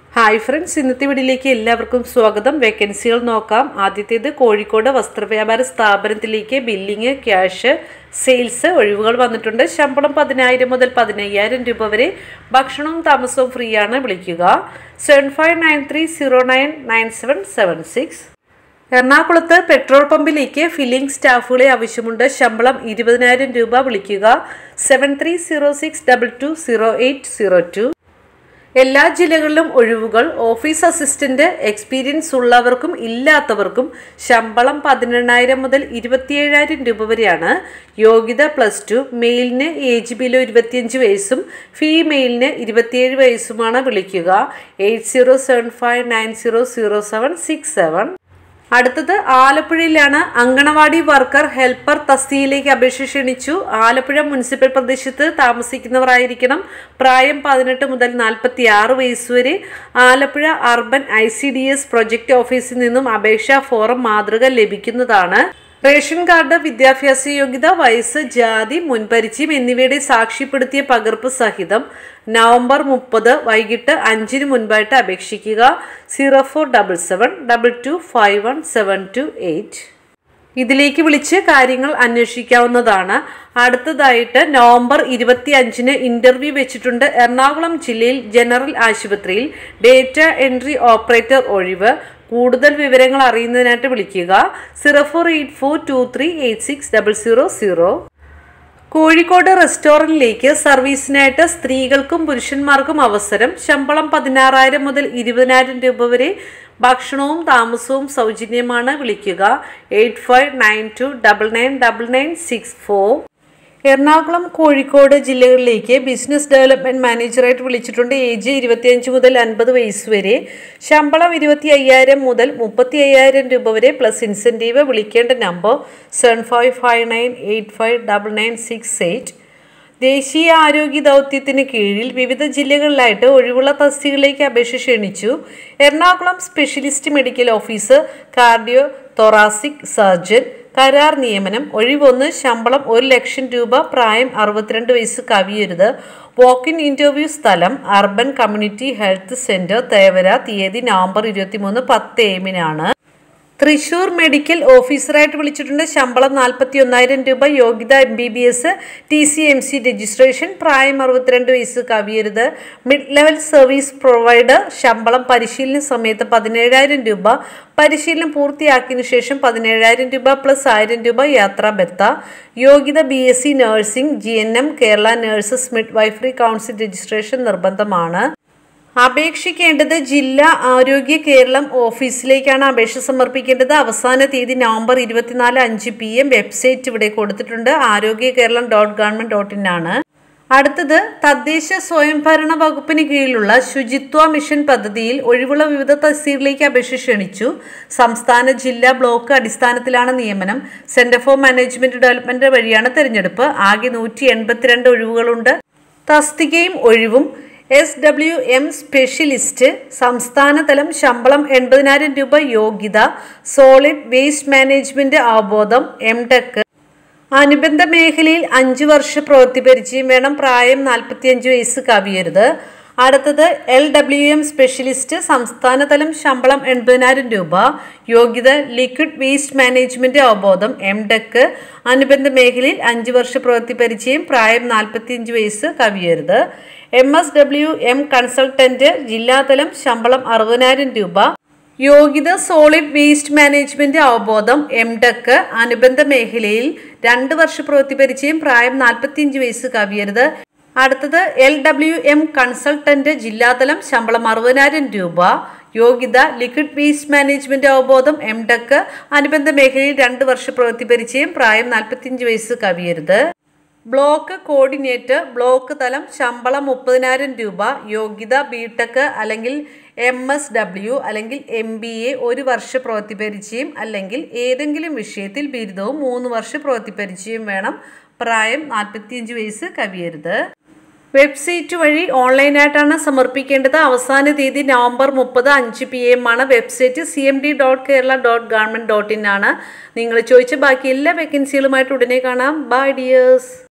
hi friends ഇന്നത്തെ വീഡിയോയിലേക്ക് എല്ലാവർക്കും സ്വാഗതം വേക്കൻസികൾ നോക്കാം ആദ്യത്തേത് കോഴിക്കോട് വസ്ത്രവ്യാപാര സ്ഥാപനത്തിലേക്ക് ബില്ലിങ് ക്യാഷ് സെയിൽസ് ഒഴിവുകൾ വന്നിട്ടുണ്ട് ശമ്പളം പതിനായിരം മുതൽ പതിനയ്യായിരം രൂപ വരെ ഭക്ഷണവും താമസവും ഫ്രീ ആണ് വിളിക്കുക seven five nine three zero nine nine seven seven six എറണാകുളത്ത് പെട്രോൾ പമ്പിലേക്ക് ഫില്ലിംഗ് സ്റ്റാഫുകളെ ആവശ്യമുണ്ട് ശമ്പളം ഇരുപതിനായിരം രൂപ വിളിക്കുക seven three zero six double two zero eight zero two എല്ലാ ജില്ലകളിലും ഒഴിവുകൾ ഓഫീസ് അസിസ്റ്റന്റ് എക്സ്പീരിയൻസ് ഉള്ളവർക്കും ഇല്ലാത്തവർക്കും ശമ്പളം പതിനെണ്ണായിരം മുതൽ ഇരുപത്തിയേഴായിരം രൂപ വരെയാണ് യോഗ്യത പ്ലസ് ടു മെയിലിന് ഏജ് ബിലോ ഇരുപത്തിയഞ്ച് വയസ്സും ഫീമെയിലിന് ഇരുപത്തിയേഴ് വയസ്സുമാണ് വിളിക്കുക eight zero seven five nine zero zero seven six seven അടുത്തത് ആലപ്പുഴയിലാണ് അങ്കണവാടി വർക്കർ ഹെൽപ്പർ തസ്തിയിലേക്ക് അപേക്ഷ ക്ഷണിച്ചു ആലപ്പുഴ മുനിസിപ്പൽ പ്രദേശത്ത് താമസിക്കുന്നവരായിരിക്കണം പ്രായം പതിനെട്ട് മുതൽ നാൽപ്പത്തി ആറ് വയസ്സ് വരെ Alappuzha urban I C D S project ഓഫീസിൽ നിന്നും അപേക്ഷാ ഫോറം മാതൃക ലഭിക്കുന്നതാണ് റേഷൻ കാർഡ് വിദ്യാഭ്യാസ യോഗ്യത വയസ്സ് ജാതി മുൻപരിചയം എന്നിവയുടെ സാക്ഷ്യപ്പെടുത്തിയ പകർപ്പ് സഹിതം നവംബർ മുപ്പത് വൈകിട്ട് അഞ്ചിന് മുൻപായിട്ട് അപേക്ഷിക്കുക zero four double seven double two five one seven two eight ഇതിലേക്ക് വിളിച്ച് കാര്യങ്ങൾ അന്വേഷിക്കാവുന്നതാണ് അടുത്തതായിട്ട് നവംബർ ഇരുപത്തി അഞ്ചിന് ഇന്റർവ്യൂ വെച്ചിട്ടുണ്ട് എറണാകുളം ജില്ലയിൽ ജനറൽ ആശുപത്രിയിൽ ഡേറ്റ എൻട്രി ഓപ്പറേറ്റർ ഒഴിവ് കൂടുതൽ വിവരങ്ങൾ അറിയുന്നതിനായിട്ട് വിളിക്കുക zero four eight four two three eight six double zero zero Kozhikode റെസ്റ്റോറൻറ്റിലേക്ക് സർവീസിനായിട്ട് സ്ത്രീകൾക്കും പുരുഷന്മാർക്കും അവസരം ശമ്പളം പതിനാറായിരം മുതൽ ഇരുപതിനായിരം രൂപ വരെ ഭക്ഷണവും താമസവും സൗജന്യമാണ് വിളിക്കുക eight five nine two double nine double nine six four Ernakulam Kozhikode ജില്ലകളിലേക്ക് ബിസിനസ് ഡെവലപ്മെന്റ് മാനേജറായിട്ട് വിളിച്ചിട്ടുണ്ട് ഏജ് ഇരുപത്തിയഞ്ച് മുതൽ അൻപത് വയസ്സ് വരെ ശമ്പളം ഇരുപത്തി അയ്യായിരം മുതൽ മുപ്പത്തി അയ്യായിരം രൂപ വരെ പ്ലസ് ഇൻസെൻറ്റീവ് വിളിക്കേണ്ട നമ്പർ seven five five nine eight five double nine six eight ദേശീയ ആരോഗ്യ ദൗത്യത്തിന് കീഴിൽ വിവിധ ജില്ലകളിലായിട്ട് ഒഴിവുള്ള തസ്തികളിലേക്ക് അപേക്ഷ ക്ഷണിച്ചു Ernakulam specialist medical officer cardio thoracic surgeon കരാർ നിയമനം ഒഴിവൊന്ന് ശമ്പളം ഒരു ലക്ഷം രൂപ പ്രായം അറുപത്തിരണ്ട് വയസ്സ് കവിയരുത് വാക്ക് ഇൻ ഇൻ്റർവ്യൂ സ്ഥലം urban community health centre Thevara തീയതി നവംബർ ഇരുപത്തിമൂന്ന് പത്ത് എമ്മിനാണ് തൃശൂർ മെഡിക്കൽ ഓഫീസറായിട്ട് വിളിച്ചിട്ടുണ്ട് ശമ്പളം നാൽപ്പത്തി ഒന്നായിരം രൂപ യോഗ്യത M B B S T C M C registration പ്രായം അറുപത്തിരണ്ട് വയസ്സ് കവിയരുത് മിഡ് ലെവൽ സർവീസ് പ്രൊവൈഡർ ശമ്പളം പരിശീലന സമയത്ത് പതിനേഴായിരം രൂപ പരിശീലനം പൂർത്തിയാക്കിയതിനു ശേഷം പതിനേഴായിരം രൂപ പ്ലസ് ആയിരം രൂപ യാത്രാ ബത്ത യോഗ്യത B S C nursing G N M Kerala nurses midwifery council registration നിർബന്ധമാണ് അപേക്ഷിക്കേണ്ടത് ജില്ലാ ആരോഗ്യ കേരളം ഓഫീസിലേക്കാണ് അപേക്ഷ സമർപ്പിക്കേണ്ടത് അവസാന തീയതി നവംബർ ഇരുപത്തിനാല് അഞ്ച് പി എം വെബ്സൈറ്റ് ഇവിടെ കൊടുത്തിട്ടുണ്ട് Arogya Keralam dot government dot in ആണ് അടുത്തത് തദ്ദേശ സ്വയംഭരണ വകുപ്പിന് കീഴിലുള്ള ശുചിത്വ മിഷൻ പദ്ധതിയിൽ ഒഴിവുള്ള വിവിധ തസ്തികളിലേക്ക് അപേക്ഷ ക്ഷണിച്ചു സംസ്ഥാന ജില്ലാ ബ്ലോക്ക് അടിസ്ഥാനത്തിലാണ് നിയമനം സെന്റർ ഫോർ മാനേജ്മെന്റ് ഡെവലപ്മെന്റ് വഴിയാണ് തെരഞ്ഞെടുപ്പ് ആകെ നൂറ്റി എൺപത്തിരണ്ട് ഒഴിവുകളുണ്ട് തസ്തികയും ഒഴിവും എസ് ഡബ്ല്യു എം സ്പെഷ്യലിസ്റ്റ് സംസ്ഥാനതലം ശമ്പളം എൺപതിനായിരം രൂപ യോഗ്യത സോളിഡ് വേസ്റ്റ് മാനേജ്മെന്റ് അവബോധം എം ടെക് അനുബന്ധ മേഖലയിൽ അഞ്ചു വർഷ പ്രവൃത്തി പരിചയം വേണം പ്രായം നാൽപ്പത്തിയഞ്ച് വയസ്സ് കവിയരുത് അടുത്തത് എൽ ഡബ്ല്യു എം സ്പെഷ്യലിസ്റ്റ് സംസ്ഥാനതലം ശമ്പളം എൺപതിനായിരം രൂപ യോഗ്യത ലിക്വിഡ് വേസ്റ്റ് മാനേജ്മെന്റ് അവബോധം എം ടെക് അനുബന്ധ മേഖലയിൽ അഞ്ച് വർഷ പ്രവൃത്തി പരിചയം പ്രായം നാൽപ്പത്തിയഞ്ച് വയസ്സ് കവിയരുത് M S W M consultant ജില്ലാതലം ശമ്പളം അറുപതിനായിരം രൂപ യോഗ്യത സോളിഡ് വേസ്റ്റ് മാനേജ്മെന്റ് അവബോധം എം ടെക് അനുബന്ധ മേഖലയിൽ രണ്ട് വർഷ പ്രവൃത്തി പരിചയം പ്രായം നാൽപ്പത്തിയഞ്ച് വയസ്സ് കവിയരുത് അടുത്തത് എൽ ഡബ്ല്യു എം കൺസൾട്ടന്റ് ജില്ലാതലം ശമ്പളം അറുപതിനായിരം രൂപ യോഗ്യത ലിക്വിഡ് വേസ്റ്റ് മാനേജ്മെന്റ് അവബോധം എം ടെക് അനുബന്ധ മേഖലയിൽ രണ്ട് വർഷ പ്രവൃത്തി പരിചയം പ്രായം നാൽപ്പത്തിയഞ്ച് വയസ്സ് കവിയരുത് ബ്ലോക്ക് കോർഡിനേറ്റർ ബ്ലോക്ക് തലം ശമ്പളം മുപ്പതിനായിരം രൂപ യോഗ്യത ബി ടെക് അല്ലെങ്കിൽ എം എസ് ഡബ്ല്യു അല്ലെങ്കിൽ എം ബി എ ഒരു വർഷ പ്രവൃത്തി പരിചയം അല്ലെങ്കിൽ ഏതെങ്കിലും വിഷയത്തിൽ ബിരുദവും മൂന്ന് വർഷ പ്രവൃത്തി പരിചയം വേണം പ്രായം നാൽപ്പത്തിയഞ്ച് വയസ്സ് കവിയരുത് വെബ്സൈറ്റ് വഴി ഓൺലൈനായിട്ടാണ് സമർപ്പിക്കേണ്ടത് അവസാന തീയതി നവംബർ മുപ്പത് അഞ്ച് പി എം ആണ് website C M D dot Kerala dot government dot in ആണ് നിങ്ങൾ ചോദിച്ച ബാക്കി എല്ലാ വേക്കൻസികളുമായിട്ട് ഉടനെ കാണാം ബൈ ഡിയേഴ്സ്